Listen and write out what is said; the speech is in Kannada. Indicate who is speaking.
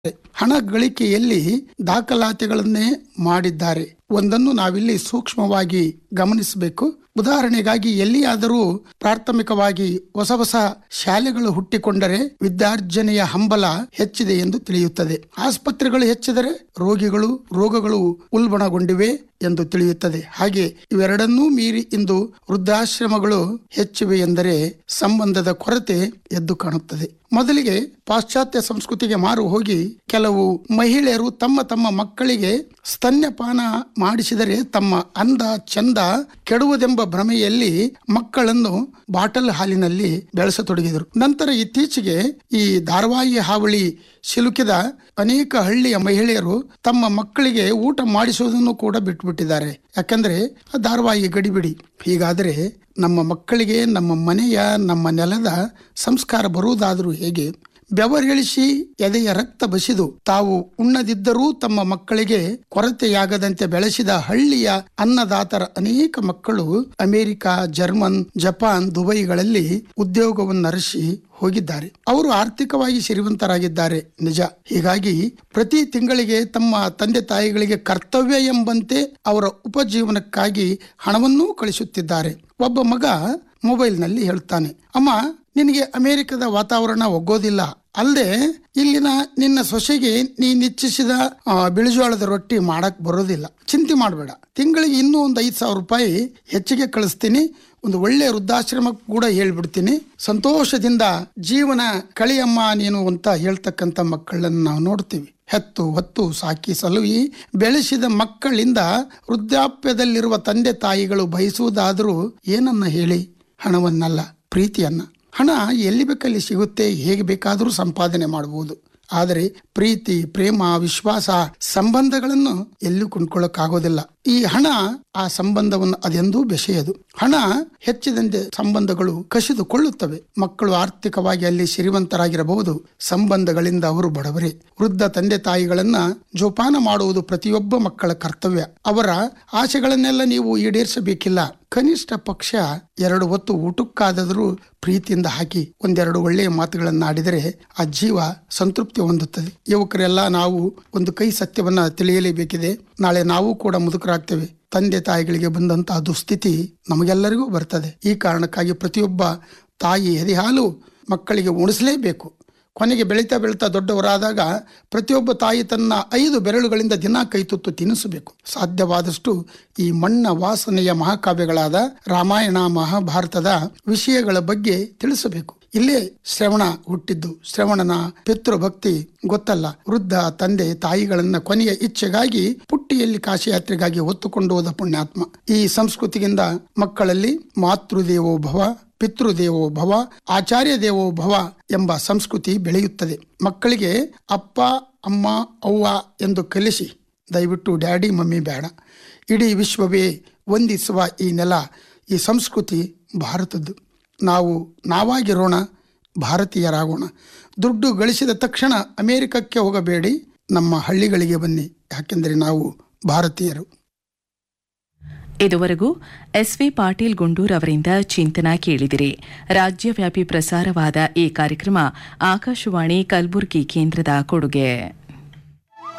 Speaker 1: ಹಣ ಗಳಿಕೆಯಲ್ಲಿ ದಾಖಲಾತಿಗಳನ್ನೇ ಮಾಡಿದ್ದಾರೆ ಒಂದನ್ನು ನಾವಿಲ್ಲಿ ಸೂಕ್ಷ್ಮವಾಗಿ ಗಮನಿಸಬೇಕು ಉದಾಹರಣೆಗಾಗಿ ಎಲ್ಲಿಯಾದರೂ ಪ್ರಾಥಮಿಕವಾಗಿ ಹೊಸ ಹೊಸ ಶಾಲೆಗಳು ಹುಟ್ಟಿಕೊಂಡರೆ ವಿದ್ಯಾರ್ಜನೆಯ ಹಂಬಲ ಹೆಚ್ಚಿದೆ ಎಂದು ತಿಳಿಯುತ್ತದೆ ಆಸ್ಪತ್ರೆಗಳು ಹೆಚ್ಚಿದರೆ ರೋಗಿಗಳು ರೋಗಗಳು ಉಲ್ಬಣಗೊಂಡಿವೆ ಎಂದು ತಿಳಿಯುತ್ತದೆ ಹಾಗೆ ಇವೆರಡನ್ನೂ ಮೀರಿ ಇಂದು ವೃದ್ಧಾಶ್ರಮಗಳು ಹೆಚ್ಚಿವೆ ಎಂದರೆ ಸಂಬಂಧದ ಕೊರತೆ ಎದ್ದು ಕಾಣುತ್ತದೆ ಮೊದಲಿಗೆ ಪಾಶ್ಚಾತ್ಯ ಸಂಸ್ಕೃತಿಗೆ ಮಾರು ಹೋಗಿ ಕೆಲವು ಮಹಿಳೆಯರು ತಮ್ಮ ತಮ್ಮ ಮಕ್ಕಳಿಗೆ ಸ್ತನ್ಯಪಾನ ಮಾಡಿಸಿದರೆ ತಮ್ಮ ಅಂದ ಚಂದ ಕೆಡುವುದೆಂಬ ಭ್ರಮೆಯಲ್ಲಿ ಮಕ್ಕಳನ್ನು ಬಾಟಲ್ ಹಾಲಿನಲ್ಲಿ ಬೆಳೆಸತೊಡಗಿದರು ನಂತರ ಇತ್ತೀಚೆಗೆ ಈ ಧಾರವಾಹಿ ಹಾವಳಿ ಸಿಲುಕಿದ ಅನೇಕ ಹಳ್ಳಿಯ ಮಹಿಳೆಯರು ತಮ್ಮ ಮಕ್ಕಳಿಗೆ ಊಟ ಮಾಡಿಸುವುದನ್ನು ಕೂಡ ಬಿಟ್ಟುಬಿಟ್ಟಿದ್ದಾರೆ ಯಾಕಂದ್ರೆ ಆ ಧಾರವಾಹಿ ಗಡಿಬಿಡಿ ಹೀಗಾದರೆ ನಮ್ಮ ಮಕ್ಕಳಿಗೆ ನಮ್ಮ ಮನೆಯ ನಮ್ಮ ನೆಲದ ಸಂಸ್ಕಾರ ಬರುವುದಾದರೂ ಹೇಗೆ ಬೆವರಿಳಿಸಿ ಎದೆಯ ರಕ್ತ ಬಸಿದು ತಾವು ಉಣ್ಣದಿದ್ದರೂ ತಮ್ಮ ಮಕ್ಕಳಿಗೆ ಕೊರತೆಯಾಗದಂತೆ ಬೆಳೆಸಿದ ಹಳ್ಳಿಯ ಅನ್ನದಾತರ ಅನೇಕ ಮಕ್ಕಳು ಅಮೆರಿಕ ಜರ್ಮನ್ ಜಪಾನ್ ದುಬೈಗಳಲ್ಲಿ ಉದ್ಯೋಗವನ್ನರಸಿ ಹೋಗಿದ್ದಾರೆ ಅವರು ಆರ್ಥಿಕವಾಗಿ ಸಿರಿವಂತರಾಗಿದ್ದಾರೆ ನಿಜ ಹೀಗಾಗಿ ಪ್ರತಿ ತಿಂಗಳಿಗೆ ತಮ್ಮ ತಂದೆ ತಾಯಿಗಳಿಗೆ ಕರ್ತವ್ಯ ಎಂಬಂತೆ ಅವರ ಉಪಜೀವನಕ್ಕಾಗಿ ಹಣವನ್ನೂ ಕಳಿಸುತ್ತಿದ್ದಾರೆ ಒಬ್ಬ ಮಗ ಮೊಬೈಲ್ನಲ್ಲಿ ಹೇಳ್ತಾನೆ ಅಮ್ಮ ನಿನಗೆ ಅಮೆರಿಕದ ವಾತಾವರಣ ಒಗ್ಗೋದಿಲ್ಲ ಅಲ್ಲದೆ ಇಲ್ಲಿನ ನಿನ್ನ ಸೊಸೆಗೆ ನೀನ್ ಇಚ್ಛಿಸಿದ ಆ, ಬಿಳಿಜೋಳದ ರೊಟ್ಟಿ ಮಾಡಕ್ ಬರೋದಿಲ್ಲ ಚಿಂತೆ ಮಾಡಬೇಡ ತಿಂಗಳಿಗೆ ಇನ್ನೂ ಒಂದು ಐದು ಸಾವಿರ ರೂಪಾಯಿ ಹೆಚ್ಚಿಗೆ ಕಳಿಸ್ತೀನಿ ಒಂದು ಒಳ್ಳೆ ವೃದ್ಧಾಶ್ರಮ ಕೂಡ ಹೇಳ್ಬಿಡ್ತೀನಿ ಸಂತೋಷದಿಂದ ಜೀವನ ಕಳಿಯಮ್ಮ ನೀನು ಅಂತ ಹೇಳ್ತಕ್ಕಂಥ ಮಕ್ಕಳನ್ನು ನಾವು ನೋಡ್ತೀವಿ ಹೆತ್ತು ಹೊತ್ತು ಸಾಕಿ ಸಲುವಿ ಬೆಳೆಸಿದ ಮಕ್ಕಳಿಂದ ವೃದ್ಧಾಪ್ಯದಲ್ಲಿರುವ ತಂದೆ ತಾಯಿಗಳು ಬಯಸುವುದಾದರೂ ಏನನ್ನ ಹೇಳಿ ಹಣವನ್ನಲ್ಲ ಪ್ರೀತಿಯನ್ನ ಹಣ ಎಲ್ಲಿ ಬೇಕಲ್ಲಿ ಸಿಗುತ್ತೆ ಹೇಗೆ ಬೇಕಾದರೂ ಸಂಪಾದನೆ ಮಾಡಬಹುದು ಆದರೆ ಪ್ರೀತಿ ಪ್ರೇಮ ವಿಶ್ವಾಸ ಸಂಬಂಧಗಳನ್ನು ಎಲ್ಲೂ ಕೊಂಡ್ಕೊಳ್ಳೋಕ್ಕಾಗೋದಿಲ್ಲ ಈ ಹಣ ಆ ಸಂಬಂಧವನ್ನು ಅದೆಂದೂ ಬೆಸೆಯದು ಹಣ ಹೆಚ್ಚಿದಂತೆ ಸಂಬಂಧಗಳು ಕಸಿದುಕೊಳ್ಳುತ್ತವೆ ಮಕ್ಕಳು ಆರ್ಥಿಕವಾಗಿ ಅಲ್ಲಿ ಶ್ರೀಮಂತರಾಗಿರಬಹುದು ಸಂಬಂಧಗಳಿಂದ ಅವರು ಬಡವರೇ ವೃದ್ಧ ತಂದೆ ತಾಯಿಗಳನ್ನ ಜೋಪಾನ ಮಾಡುವುದು ಪ್ರತಿಯೊಬ್ಬ ಮಕ್ಕಳ ಕರ್ತವ್ಯ ಅವರ ಆಸೆಗಳನ್ನೆಲ್ಲ ನೀವು ಈಡೇರಿಸಬೇಕಿಲ್ಲ ಕನಿಷ್ಠ ಪಕ್ಷ ಎರಡು ಹೊತ್ತು ಊಟಕ್ಕಾದರೂ ಪ್ರೀತಿಯಿಂದ ಹಾಕಿ ಒಂದೆರಡು ಒಳ್ಳೆಯ ಮಾತುಗಳನ್ನು ಆಡಿದರೆ ಆ ಜೀವ ಸಂತೃಪ್ತಿ ಹೊಂದುತ್ತದೆ ಯುವಕರೆಲ್ಲ ನಾವು ಒಂದು ಕೈ ಸತ್ಯವನ್ನ ತಿಳಿಯಲೇಬೇಕಿದೆ ನಾಳೆ ನಾವು ಕೂಡ ಮುದುಕರಾಗ್ತೇವೆ ತಂದೆ ತಾಯಿಗಳಿಗೆ ಬಂದಂತಹ ದುಸ್ಥಿತಿ ನಮಗೆಲ್ಲರಿಗೂ ಬರ್ತದೆ ಈ ಕಾರಣಕ್ಕಾಗಿ ಪ್ರತಿಯೊಬ್ಬ ತಾಯಿ ಎದೆಹಾಲು ಮಕ್ಕಳಿಗೆ ಉಣಿಸಲೇಬೇಕು ಕೊನೆಗೆ ಬೆಳೀತಾ ಬೆಳೀತಾ ದೊಡ್ಡವರಾದಾಗ ಪ್ರತಿಯೊಬ್ಬ ತಾಯಿ ತನ್ನ ಐದು ಬೆರಳುಗಳಿಂದ ದಿನ ಕೈ ತುತ್ತು ತಿನ್ನಿಸಬೇಕು ಸಾಧ್ಯವಾದಷ್ಟು ಈ ಮಣ್ಣ ವಾಸನೆಯ ಮಹಾಕಾವ್ಯಗಳಾದ ರಾಮಾಯಣ ಮಹಾಭಾರತದ ವಿಷಯಗಳ ಬಗ್ಗೆ ತಿಳಿಸಬೇಕು ಇಲ್ಲೇ ಶ್ರವಣ ಹುಟ್ಟಿದ್ದು ಶ್ರವಣನ ಪಿತೃಭಕ್ತಿ ಗೊತ್ತಲ್ಲ ವೃದ್ಧ ತಂದೆ ತಾಯಿಗಳನ್ನ ಕೊನೆಯ ಇಚ್ಛೆಗಾಗಿ ಪುಟ್ಟಿಯಲ್ಲಿ ಕಾಶಿ ಯಾತ್ರೆಗಾಗಿ ಹೊತ್ತುಕೊಂಡು ಹೋದ ಪುಣ್ಯಾತ್ಮ ಈ ಸಂಸ್ಕೃತಿಯಿಂದ ಮಕ್ಕಳಲ್ಲಿ ಮಾತೃದೇವೋ ಭವ ಪಿತೃದೇವೋ ಭವ ಆಚಾರ್ಯ ದೇವೋ ಭವ ಎಂಬ ಸಂಸ್ಕೃತಿ ಬೆಳೆಯುತ್ತದೆ ಮಕ್ಕಳಿಗೆ ಅಪ್ಪ ಅಮ್ಮ ಅವ್ವ ಎಂದು ಕಲಿಸಿ ದಯವಿಟ್ಟು ಡ್ಯಾಡಿ ಮಮ್ಮಿ ಬೇಡ ಇಡೀ ವಿಶ್ವವೇ ವಂದಿಸುವ ಈ ನೆಲ ಈ ಸಂಸ್ಕೃತಿ ಭಾರತದ್ದು ನಾವು ನಾವಾಗಿರೋಣ ಭಾರತೀಯರಾಗೋಣ ದುಡ್ಡು ಗಳಿಸಿದ ತಕ್ಷಣ ಅಮೆರಿಕಕ್ಕೆ ಹೋಗಬೇಡಿ ನಮ್ಮ ಹಳ್ಳಿಗಳಿಗೆ ಬನ್ನಿ ಯಾಕೆಂದರೆ ನಾವು ಭಾರತೀಯರು
Speaker 2: ಇದುವರೆಗೂ ಎಸ್ವಿ ಪಾಟೀಲ್ ಗುಂಡೂರ್ ಅವರಿಂದ ಚಿಂತನ ಕೇಳಿದಿರಿ ರಾಜ್ಯವ್ಯಾಪಿ ಪ್ರಸಾರವಾದ ಈ ಕಾರ್ಯಕ್ರಮ ಆಕಾಶವಾಣಿ ಕಲಬುರಗಿ ಕೇಂದ್ರದ ಕೊಡುಗೆ